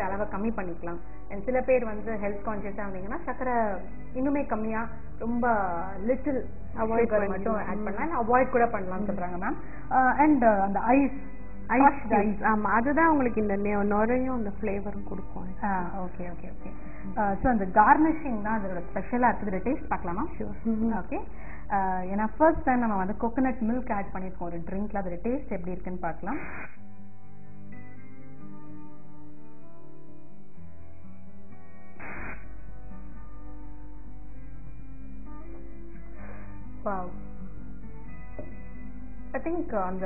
சர்க்கரையோட அளவை கம்மி பண்ணிக்கலாம் அண்ட் சில பேர் வந்து ஹெல்த் கான்சியஸா இருந்தீங்கன்னா சர்க்கரை இன்னுமே கம்மியா ரொம்ப லிட்டில் அவாய்ட் மட்டும் ஆட் பண்ணலாம் அவாய்ட் கூட பண்ணலாம்னு சொல்றாங்க மேம் அண்ட் அந்த ஐஸ் ஐஸ் ஐஸ் ஆமா அதுதான் உங்களுக்கு இந்த நெ- நுரையும் இந்த ஃப்ளேவரும் கொடுக்கும் ஓகே ஓகே ஓகே ஸோ அந்த கார்னிஷிங் தான் அதோட ஸ்பெஷலாக இருக்குது டேஸ்ட் பார்க்கலாமா ஓகே ஏன்னா ஃபர்ஸ்ட் டைம் நம்ம வந்து கோகனட் மில்க் ஆட் பண்ணியிருக்கோம் ஒரு ட்ரிங்க்ல அதோட டேஸ்ட் எப்படி இருக்குன்னு பார்க்கலாம் ஐ திங்க் அந்த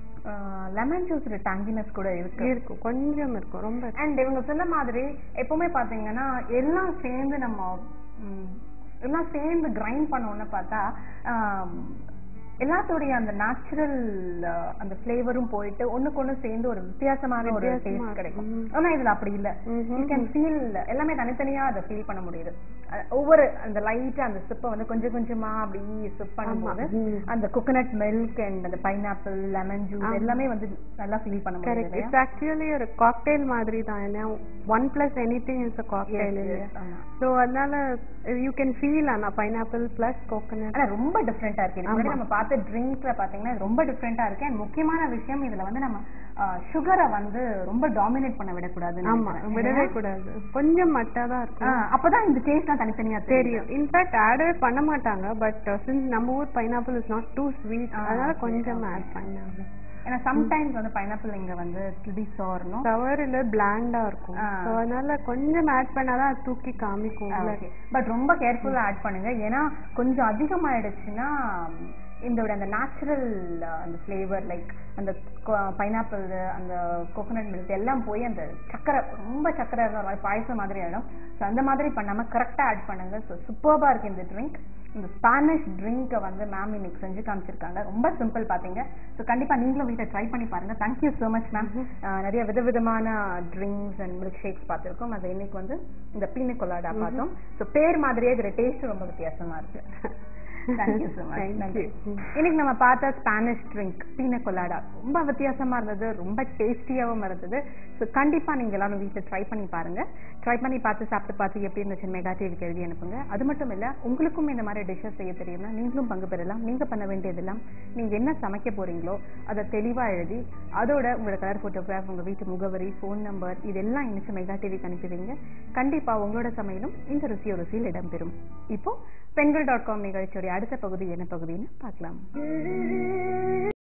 லெமன் ஜூஸோட டேங்கினஸ் கூட இருக்கு இருக்கும் கொஞ்சம் இருக்கும் ரொம்ப அண்ட் இவங்க சொன்ன மாதிரி எப்பவுமே பாத்தீங்கன்னா எல்லாம் சேர்ந்து நம்ம ம், எல்லாம் சேர்ந்து கிரைண்ட் பண்ணோம்னு பார்த்தா ஆம், எல்லாத்தோடைய அந்த நேச்சுரல் அந்த ஃப்ளேவரும் போயிட்டு ஒண்ணுக்கு ஒண்ணு சேர்ந்து ஒரு வித்தியாசமான ஒரு வித்தியாசமா டேஸ்ட் கிடைக்கும் இருக்கும். ஆனா இதுல அப்படி இல்ல ம்ஹும். யூ கேன் ஃபீல் எல்லாமே தனித்தனியா அதை ஃபீல் பண்ண முடியுது அஹ் ஒவ்வொரு அந்த லைட்டா அந்த சிப்பை வந்து கொஞ்சம் கொஞ்சமா அப்படி சிப் பண்ணும்போது ம். அந்த கோகனட் மில்க் அண்ட் அந்த பைனாப்பிள் லெமன் ஜூஸ் ஆமா. எல்லாமே வந்து நல்லா ஃபீல் பண்ண முடியுது கரெக்ட் இல்லையா? இட்ஸ் ஆக்சுவலி ஒரு காக்டெயில் மாதிரி தான் ஏன்னா one plus anything is a cocktail Yes, இல்லையா yes, ஆமா. ஸோ அதனால யூ கேன் ஃபீல் ஆனா பைனாப்பிள் பிளஸ் கோகனட் ஆனா ரொம்ப டிஃப்ரெண்டா இருக்கு இதுக்கு முன்னாடி ஆமா. நம்ம பார்த்த ட்ரிங்க்ல பாத்தீங்கன்னா இது ரொம்ப டிஃப்ரெண்டா இருக்கு அண்ட் முக்கியமான விஷயம் இதுல வந்து நம்ம சுகரை வந்து ரொம்ப டாமினேட் பண்ண விடக்கூடாதுன்னு ஆமா நினைக்கிறேன். விடவே இல்லையா? கூடாது கொஞ்சம் மட்டா தான் ஆ, இருக்கும் அப்பதான் இந்த டேஸ்ட்லாம் தனித்தனியா தெரியும் தெரியும் இன்ஃபேக்ட் ஆடே பண்ண மாட்டாங்க பட் சின்ஸ் நம்ம ஊர் pineapple is not too sweet ah, அதனால okay, கொஞ்சம் okay. ஆட் பண்ணாங்க ஏன்னா சம்டைம்ஸ் வந்து பைனாப்பிள் இங்க வந்து கிளி சோர்னும் சவர் இல்ல பிளாண்டா இருக்கும் ஆ. ஸோ அதனால கொஞ்சம் ஆட் பண்ணாதான் அது தூக்கி காமிக்கும் உள்ள. பட் ரொம்ப கேர்ஃபுல்லா ஆட் பண்ணுங்க ஏன்னா கொஞ்சம் அதிகமாயிடுச்சுன்னா இதோட அந்த நேச்சுரல் அந்த ஃப்ளேவர் லைக் அந்த பைனாப்பிள் அந்த கோகனட் மில்க் எல்லாம் போய் அந்த சக்கரை ரொம்ப சக்கரை இருந்த ஒரு மாதிரி பாயசம் மாதிரி ஆயிடும் ஸோ அந்த மாதிரி பண்ணாம கரெக்டா ஆட் பண்ணுங்க ஸோ சூப்பர்பா இருக்கு இந்த ட்ரிங்க் இந்த ஸ்பானிஷ் ட்ரிங்கை வந்து மேம் இன்னைக்கு செஞ்சு காமிச்சிருக்காங்க ரொம்ப சிம்பிள் பாத்தீங்க ஸோ கண்டிப்பா நீங்களும் வீட்டை ட்ரை பண்ணி பாருங்க தேங்க்யூ ஸோ மச் மேம் நிறைய விதவிதமான ட்ரிங்க்ஸ் அண்ட் மில்க் ஷேக்ஸ் பார்த்திருக்கோம் அது இன்னைக்கு வந்து இந்த பீன கொலாடா பார்த்தோம் ஸோ பேர் மாதிரியே இதோட டேஸ்ட் ரொம்ப வித்தியாசமா இருக்கு தேங்க்யூ ஸோ மச் Thank நன்றி you. இன்னைக்கு நம்ம பார்த்த ஸ்பானிஷ் ட்ரிங்க் பீன கொலாடா ரொம்ப வித்தியாசமா இருந்தது ரொம்ப டேஸ்டியாவும் இருந்தது ஸோ கண்டிப்பா நீங்க எல்லாரும் வீட்டில் ட்ரை பண்ணி பாருங்க ட்ரை பண்ணி பார்த்து சாப்பிட்டு பார்த்து எப்படி இருந்துச்சு மெகா டிவிக்கு எழுதி அனுப்புங்க அது மட்டும் இல்ல உங்களுக்கும் இந்த மாதிரி டிஷ்ஷஸ் செய்ய தெரியும்னா நீங்களும் பங்கு பெறலாம் நீங்க பண்ண வேண்டியதெல்லாம் நீங்க என்ன சமைக்க போறீங்களோ அதை தெளிவா எழுதி அதோட உங்களோட கலர் போட்டோகிராஃப் உங்க வீட்டு முகவரி ஃபோன் நம்பர் இதெல்லாம் இணைச்சு மெகா டிவிக்கு அனுப்பிடுவீங்க கண்டிப்பா உங்களோட சமையலும் இந்த ருசியோ ருசியில் இடம்பெறும் இப்போ பெண்கள் டாட் காம் நிகழ்ச்சியோட அடுத்த பகுதி என்ன பகுதின்னு பார்க்கலாம்